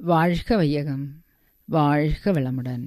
வாழ்க வையகம் வாழ்க வளமுடன்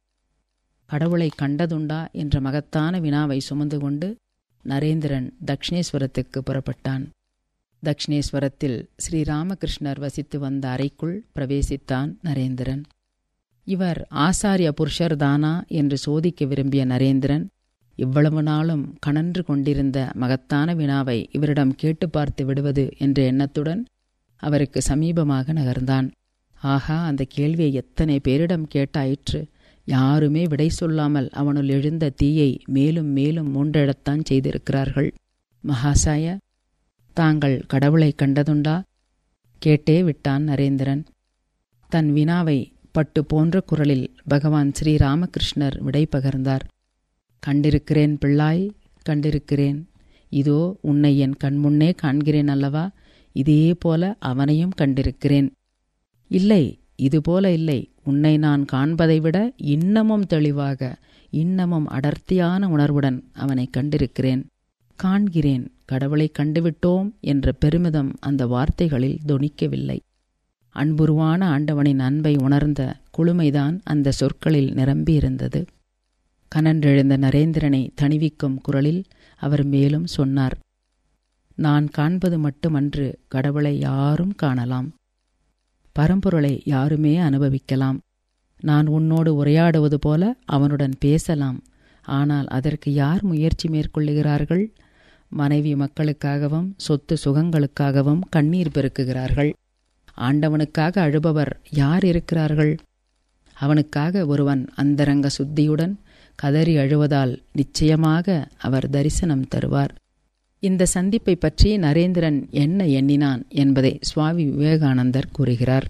கடவுளை கண்டதுண்டா என்ற மகத்தான வினாவை சுமந்து கொண்டு நரேந்திரன் தக்ஷிணேஸ்வரத்துக்கு புறப்பட்டான் தக்ஷிணேஸ்வரத்தில் ஸ்ரீராமகிருஷ்ணர் வசித்து வந்த அறைக்குள் பிரவேசித்தான் நரேந்திரன் இவர் ஆசாரிய புருஷர் தானா என்று சோதிக்க விரும்பிய நரேந்திரன் இவ்வளவு நாளும் கணன்று கொண்டிருந்த மகத்தான வினாவை இவரிடம் கேட்டு பார்த்து விடுவது என்ற எண்ணத்துடன் அவருக்கு சமீபமாக நகர்ந்தான் ஆகா அந்த கேள்வியை எத்தனை பேரிடம் கேட்டாயிற்று யாருமே விடை சொல்லாமல் அவனுள் எழுந்த தீயை மேலும் மேலும் மூன்றெழத்தான் செய்திருக்கிறார்கள் மகாசாய தாங்கள் கடவுளை கண்டதுண்டா கேட்டே விட்டான் நரேந்திரன் தன் வினாவை பட்டு போன்ற குரலில் பகவான் ஸ்ரீராமகிருஷ்ணர் விடை பகர்ந்தார் கண்டிருக்கிறேன் பிள்ளாய் கண்டிருக்கிறேன் இதோ உன்னை என் கண்முன்னே காண்கிறேன் அல்லவா இதே போல அவனையும் கண்டிருக்கிறேன் இல்லை இதுபோல இல்லை உன்னை நான் காண்பதை விட இன்னமும் தெளிவாக இன்னமும் அடர்த்தியான உணர்வுடன் அவனை கண்டிருக்கிறேன் காண்கிறேன் கடவுளை கண்டுவிட்டோம் என்ற பெருமிதம் அந்த வார்த்தைகளில் தொனிக்கவில்லை அன்புருவான ஆண்டவனின் அன்பை உணர்ந்த குளுமைதான் அந்த சொற்களில் நிரம்பியிருந்தது கனன்றெழுந்த நரேந்திரனை தணிவிக்கும் குரலில் அவர் மேலும் சொன்னார் நான் காண்பது மட்டுமன்று கடவுளை யாரும் காணலாம் பரம்பொருளை யாருமே அனுபவிக்கலாம் நான் உன்னோடு உரையாடுவது போல அவனுடன் பேசலாம் ஆனால் அதற்கு யார் முயற்சி மேற்கொள்ளுகிறார்கள் மனைவி மக்களுக்காகவும் சொத்து சுகங்களுக்காகவும் கண்ணீர் பெருக்குகிறார்கள் ஆண்டவனுக்காக அழுபவர் யார் இருக்கிறார்கள் அவனுக்காக ஒருவன் அந்தரங்க சுத்தியுடன் கதறி அழுவதால் நிச்சயமாக அவர் தரிசனம் தருவார் இந்த சந்திப்பை பற்றி நரேந்திரன் என்ன எண்ணினான் என்பதை சுவாமி விவேகானந்தர் கூறுகிறார்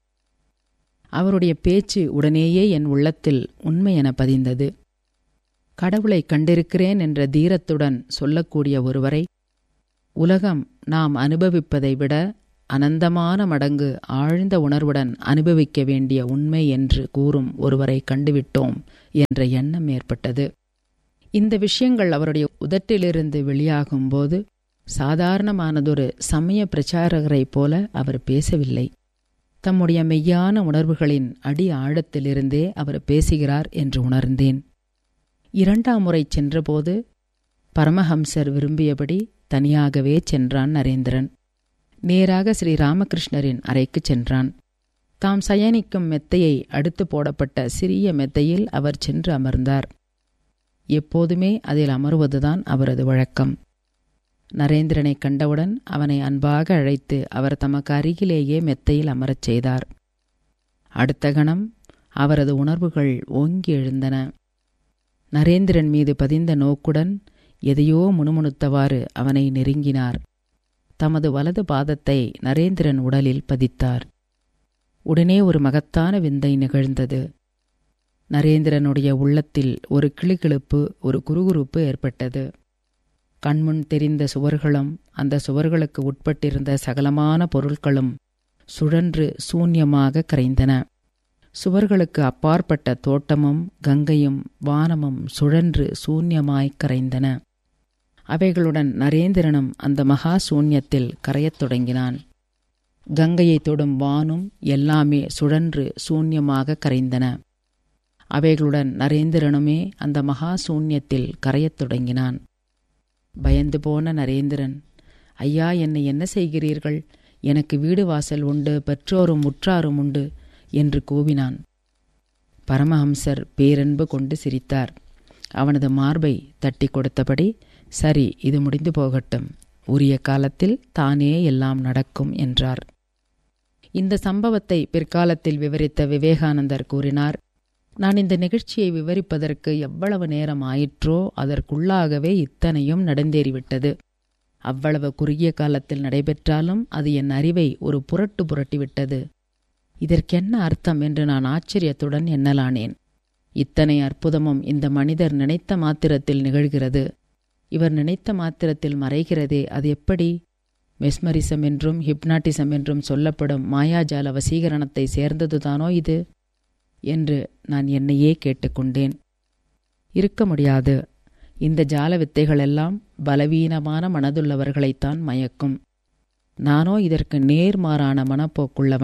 அவருடைய பேச்சு உடனேயே என் உள்ளத்தில் உண்மை என பதிந்தது கடவுளை கண்டிருக்கிறேன் என்ற தீரத்துடன் சொல்லக்கூடிய ஒருவரை உலகம் நாம் அனுபவிப்பதை விட அனந்தமான மடங்கு ஆழ்ந்த உணர்வுடன் அனுபவிக்க வேண்டிய உண்மை என்று கூறும் ஒருவரை கண்டுவிட்டோம் என்ற எண்ணம் ஏற்பட்டது இந்த விஷயங்கள் அவருடைய உதட்டிலிருந்து வெளியாகும்போது சாதாரணமானதொரு சமய பிரச்சாரகரைப் போல அவர் பேசவில்லை தம்முடைய மெய்யான உணர்வுகளின் அடி ஆழத்திலிருந்தே அவர் பேசுகிறார் என்று உணர்ந்தேன் இரண்டாம் முறை சென்றபோது பரமஹம்சர் விரும்பியபடி தனியாகவே சென்றான் நரேந்திரன் நேராக ஸ்ரீ ராமகிருஷ்ணரின் அறைக்கு சென்றான் தாம் சயனிக்கும் மெத்தையை அடுத்து போடப்பட்ட சிறிய மெத்தையில் அவர் சென்று அமர்ந்தார் எப்போதுமே அதில் அமர்வதுதான் அவரது வழக்கம் நரேந்திரனை கண்டவுடன் அவனை அன்பாக அழைத்து அவர் தமக்கு அருகிலேயே மெத்தையில் அமரச் செய்தார் அடுத்த கணம் அவரது உணர்வுகள் ஓங்கி எழுந்தன நரேந்திரன் மீது பதிந்த நோக்குடன் எதையோ முணுமுணுத்தவாறு அவனை நெருங்கினார் தமது வலது பாதத்தை நரேந்திரன் உடலில் பதித்தார் உடனே ஒரு மகத்தான விந்தை நிகழ்ந்தது நரேந்திரனுடைய உள்ளத்தில் ஒரு கிளுகிழுப்பு ஒரு குறுகுறுப்பு ஏற்பட்டது கண்முன் தெரிந்த சுவர்களும் அந்த சுவர்களுக்கு உட்பட்டிருந்த சகலமான பொருட்களும் சுழன்று சூன்யமாக கரைந்தன சுவர்களுக்கு அப்பாற்பட்ட தோட்டமும் கங்கையும் வானமும் சுழன்று சூன்யமாய் கரைந்தன அவைகளுடன் நரேந்திரனும் அந்த மகா சூன்யத்தில் கரையத் தொடங்கினான் கங்கையை தொடும் வானும் எல்லாமே சுழன்று சூன்யமாக கரைந்தன அவைகளுடன் நரேந்திரனுமே அந்த மகா சூன்யத்தில் கரையத் தொடங்கினான் பயந்து போன நரேந்திரன் ஐயா என்னை என்ன செய்கிறீர்கள் எனக்கு வீடு வாசல் உண்டு பெற்றோரும் உற்றாரும் உண்டு என்று கூவினான் பரமஹம்சர் பேரன்பு கொண்டு சிரித்தார் அவனது மார்பை தட்டி கொடுத்தபடி சரி இது முடிந்து போகட்டும் உரிய காலத்தில் தானே எல்லாம் நடக்கும் என்றார் இந்த சம்பவத்தை பிற்காலத்தில் விவரித்த விவேகானந்தர் கூறினார் நான் இந்த நிகழ்ச்சியை விவரிப்பதற்கு எவ்வளவு நேரம் ஆயிற்றோ அதற்குள்ளாகவே இத்தனையும் நடந்தேறிவிட்டது அவ்வளவு குறுகிய காலத்தில் நடைபெற்றாலும் அது என் அறிவை ஒரு புரட்டு புரட்டிவிட்டது இதற்கென்ன அர்த்தம் என்று நான் ஆச்சரியத்துடன் எண்ணலானேன் இத்தனை அற்புதமும் இந்த மனிதர் நினைத்த மாத்திரத்தில் நிகழ்கிறது இவர் நினைத்த மாத்திரத்தில் மறைகிறதே அது எப்படி மெஸ்மரிசம் என்றும் ஹிப்னாட்டிசம் என்றும் சொல்லப்படும் மாயாஜால வசீகரணத்தை சேர்ந்ததுதானோ இது என்று நான் என்னையே கேட்டுக்கொண்டேன் இருக்க முடியாது இந்த ஜால வித்தைகளெல்லாம் பலவீனமான மனதுள்ளவர்களைத்தான் மயக்கும் நானோ இதற்கு நேர்மாறான மனப்போக்குள்ளவன்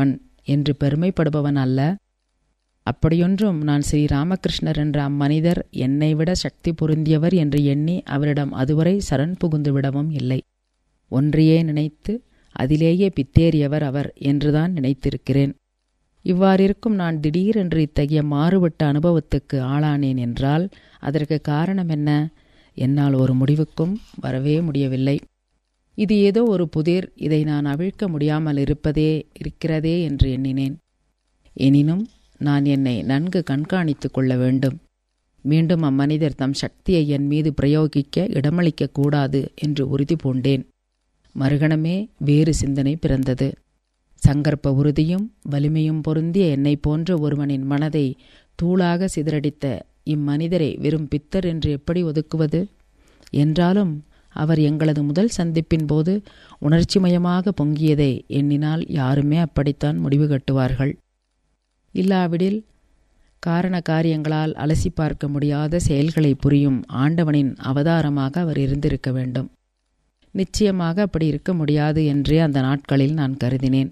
என்று பெருமைப்படுபவன் அல்ல அப்படியொன்றும் நான் ஸ்ரீ ராமகிருஷ்ணர் என்ற அம்மனிதர் என்னை விட சக்தி பொருந்தியவர் என்று எண்ணி அவரிடம் அதுவரை சரண் புகுந்து விடவும் இல்லை ஒன்றையே நினைத்து அதிலேயே பித்தேறியவர் அவர் என்றுதான் நினைத்திருக்கிறேன் இவ்வாறிருக்கும் நான் திடீரென்று இத்தகைய மாறுபட்ட அனுபவத்துக்கு ஆளானேன் என்றால் அதற்கு காரணம் என்ன என்னால் ஒரு முடிவுக்கும் வரவே முடியவில்லை இது ஏதோ ஒரு புதிர் இதை நான் அவிழ்க்க முடியாமல் இருப்பதே இருக்கிறதே என்று எண்ணினேன் எனினும் நான் என்னை நன்கு கண்காணித்துக் கொள்ள வேண்டும் மீண்டும் அம்மனிதர் தம் சக்தியை என் மீது பிரயோகிக்க இடமளிக்க கூடாது என்று உறுதி பூண்டேன் மறுகணமே வேறு சிந்தனை பிறந்தது சங்கற்ப உறுதியும் வலிமையும் பொருந்திய என்னை போன்ற ஒருவனின் மனதை தூளாக சிதறடித்த இம்மனிதரை வெறும் பித்தர் என்று எப்படி ஒதுக்குவது என்றாலும் அவர் எங்களது முதல் சந்திப்பின் போது உணர்ச்சிமயமாக பொங்கியதை எண்ணினால் யாருமே அப்படித்தான் முடிவு கட்டுவார்கள் இல்லாவிடில் காரண காரியங்களால் அலசி பார்க்க முடியாத செயல்களை புரியும் ஆண்டவனின் அவதாரமாக அவர் இருந்திருக்க வேண்டும் நிச்சயமாக அப்படி இருக்க முடியாது என்றே அந்த நாட்களில் நான் கருதினேன்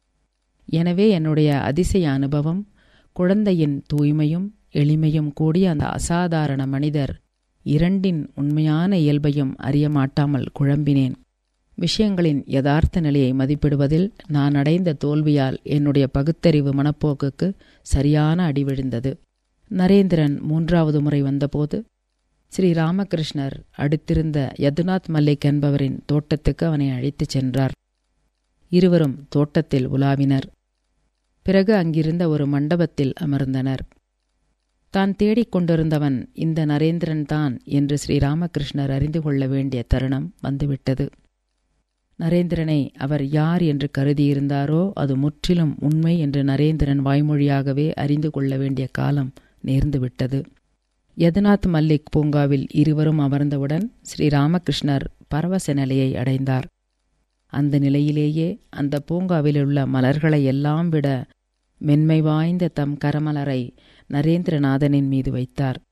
எனவே என்னுடைய அதிசய அனுபவம் குழந்தையின் தூய்மையும் எளிமையும் கூடிய அந்த அசாதாரண மனிதர் இரண்டின் உண்மையான இயல்பையும் அறிய மாட்டாமல் குழம்பினேன் விஷயங்களின் யதார்த்த நிலையை மதிப்பிடுவதில் நான் அடைந்த தோல்வியால் என்னுடைய பகுத்தறிவு மனப்போக்குக்கு சரியான அடி விழுந்தது நரேந்திரன் மூன்றாவது முறை வந்தபோது ஸ்ரீ ராமகிருஷ்ணர் அடுத்திருந்த யதுநாத் மல்லிக் என்பவரின் தோட்டத்துக்கு அவனை அழைத்துச் சென்றார் இருவரும் தோட்டத்தில் உலாவினர் பிறகு அங்கிருந்த ஒரு மண்டபத்தில் அமர்ந்தனர் தான் தேடிக் கொண்டிருந்தவன் இந்த நரேந்திரன் தான் என்று ஸ்ரீராமகிருஷ்ணர் அறிந்து கொள்ள வேண்டிய தருணம் வந்துவிட்டது நரேந்திரனை அவர் யார் என்று கருதியிருந்தாரோ அது முற்றிலும் உண்மை என்று நரேந்திரன் வாய்மொழியாகவே அறிந்து கொள்ள வேண்டிய காலம் நேர்ந்துவிட்டது யதுநாத் மல்லிக் பூங்காவில் இருவரும் அமர்ந்தவுடன் ஸ்ரீராமகிருஷ்ணர் பரவச நிலையை அடைந்தார் அந்த நிலையிலேயே அந்த பூங்காவில் உள்ள மலர்களை எல்லாம் விட மென்மை வாய்ந்த தம் கரமலரை நரேந்திரநாதனின் மீது வைத்தார்